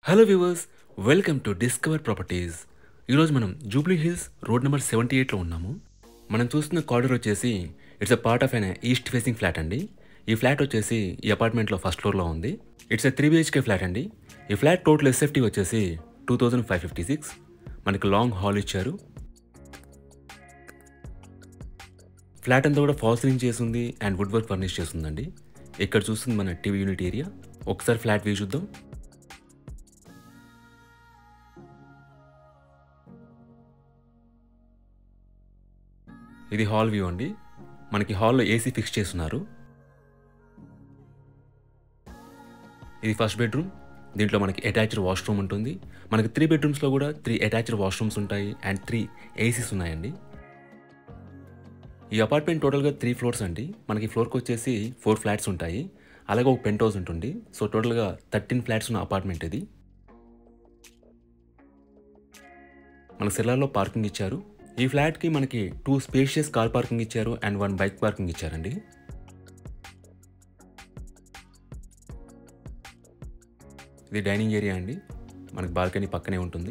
hello viewers welcome to discover properties ఈరోజు మనం Jubilee Hills road number seventy ఎయిట్లో ఉన్నాము మనం చూస్తున్న కార్డర్ వచ్చేసి it's a part of an east facing flat అండి ఈ ఫ్లాట్ వచ్చేసి ఈ అపార్ట్మెంట్లో ఫస్ట్ ఫ్లోర్లో ఉంది it's a three BHK flat అండి ఈ ఫ్లాట్ టోటల్ ఎస్ఎఫ్టీ వచ్చేసి two thousand five fifty six మనకి లాంగ్ హాల్ ఇచ్చారు ఫ్లాట్ అంతా కూడా ఫాల్ సీలింగ్ చేసింది అండ్ వుడ్ వర్క్ ఫర్నిష్ చేస్తుందండి ఇక్కడ చూస్తుంది మన టీవీ యూనిట్ ఏరియా ఒకసారి ఫ్లాట్ వ్యూ చూద్దాం ఇది హాల్ వ్యూ అండి మనకి హాల్లో ఏసీ ఫిక్స్ చేస్తున్నారు ఇది ఫస్ట్ బెడ్రూమ్ దీంట్లో మనకి అటాచ్డ్ వాష్రూమ్ ఉంటుంది మనకి త్రీ బెడ్రూమ్స్లో కూడా త్రీ అటాచ్డ్ వాష్రూమ్స్ ఉంటాయి అండ్ త్రీ ఏసీస్ ఉన్నాయండి ఈ అపార్ట్మెంట్ టోటల్గా త్రీ ఫ్లోర్స్ అండి మనకి ఫ్లోర్కి వచ్చేసి ఫోర్ ఫ్లాట్స్ ఉంటాయి అలాగే ఒక పెంట్ హౌస్ ఉంటుంది సో టోటల్గా థర్టీన్ ఫ్లాట్స్ ఉన్న అపార్ట్మెంట్ ఇది మన సెల్లార్లో పార్కింగ్ ఇచ్చారు ఈ ఫ్లాట్కి మనకి టూ స్పేషియస్ కార్ పార్కింగ్ ఇచ్చారు అండ్ వన్ బైక్ పార్కింగ్ ఇచ్చారండి ఇది డైనింగ్ ఏరియా అండి మనకి బాల్కనీ పక్కనే ఉంటుంది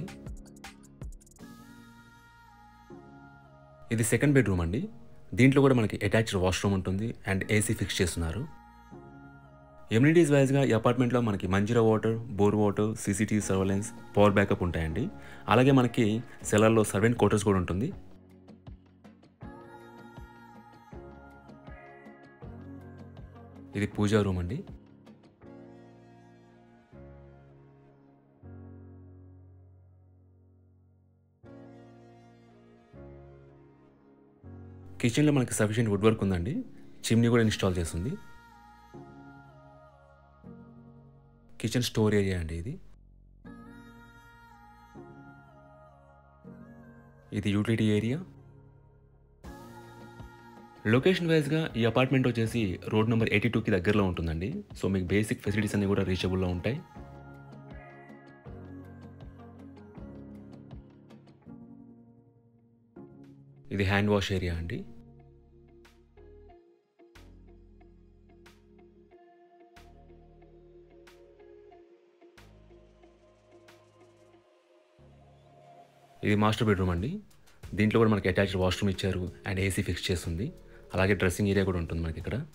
ఇది సెకండ్ బెడ్రూమ్ అండి దీంట్లో కూడా మనకి అటాచ్డ్ వాష్రూమ్ ఉంటుంది అండ్ ఏసీ ఫిక్స్ చేస్తున్నారు ఎమ్యూనిటీస్ వైజ్గా ఈ అపార్ట్మెంట్లో మనకి Manjeera water bore water CCTV surveillance power backup ఉంటాయండి అలాగే మనకి సెలర్లో సర్వెంట్ క్వార్టర్స్ కూడా ఉంటుంది ఇది పూజా రూమ్ అండి కిచెన్లో మనకి సఫిషియెంట్ వుడ్ వర్క్ ఉందండి చిమ్నీ కూడా ఇన్స్టాల్ చేస్తుంది కిచెన్ స్టోర్ ఏరియా అండి ఇది ఇది యూటిలిటీ ఏరియా లొకేషన్ వైజ్గా ఈ అపార్ట్మెంట్ వచ్చేసి రోడ్ నెంబర్ ఎయిటీ టూకి దగ్గరలో ఉంటుందండి సో మీకు బేసిక్ ఫెసిలిటీస్ అన్నీ కూడా రీచబుల్లో ఉంటాయి ఇది హ్యాండ్ వాష్ ఏరియా అండి ఇది మాస్టర్ బెడ్రూమ్ అండి దీంట్లో కూడా మనకి అటాచ్డ్ వాష్రూమ్ ఇచ్చారు అండ్ ఏసీ ఫిక్స్ చేస్తుంది అలాగే డ్రెస్సింగ్ ఏరియా కూడా ఉంటుంది మనకి ఇక్కడ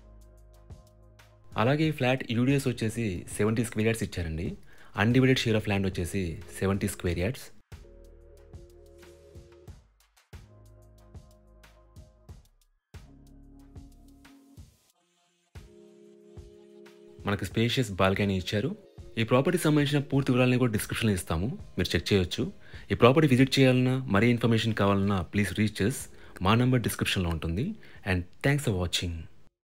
అలాగే ఈ ఫ్లాట్ యూడిఎస్ వచ్చేసి సెవెంటీ స్క్వేర్ యార్డ్స్ ఇచ్చారండి అన్డివైడెడ్ షేర్ ఆఫ్ ల్యాండ్ వచ్చేసి సెవెంటీ స్క్వేర్ యార్డ్స్ మనకి స్పేషియస్ బాల్కనీ ఇచ్చారు ఈ ప్రాపర్టీ సంబంధించిన పూర్తి వివరాలని కూడా డిస్క్రిప్షన్లో ఇస్తాము మీరు చెక్ చేయొచ్చు ఈ ప్రాపర్టీ విజిట్ చేయాలన్నా మరీ ఇన్ఫర్మేషన్ కావాలన్నా ప్లీజ్ రీచ్ మా నంబర్ డిస్క్రిప్షన్లో ఉంటుంది అండ్ థ్యాంక్స్ ఫర్ వాచింగ్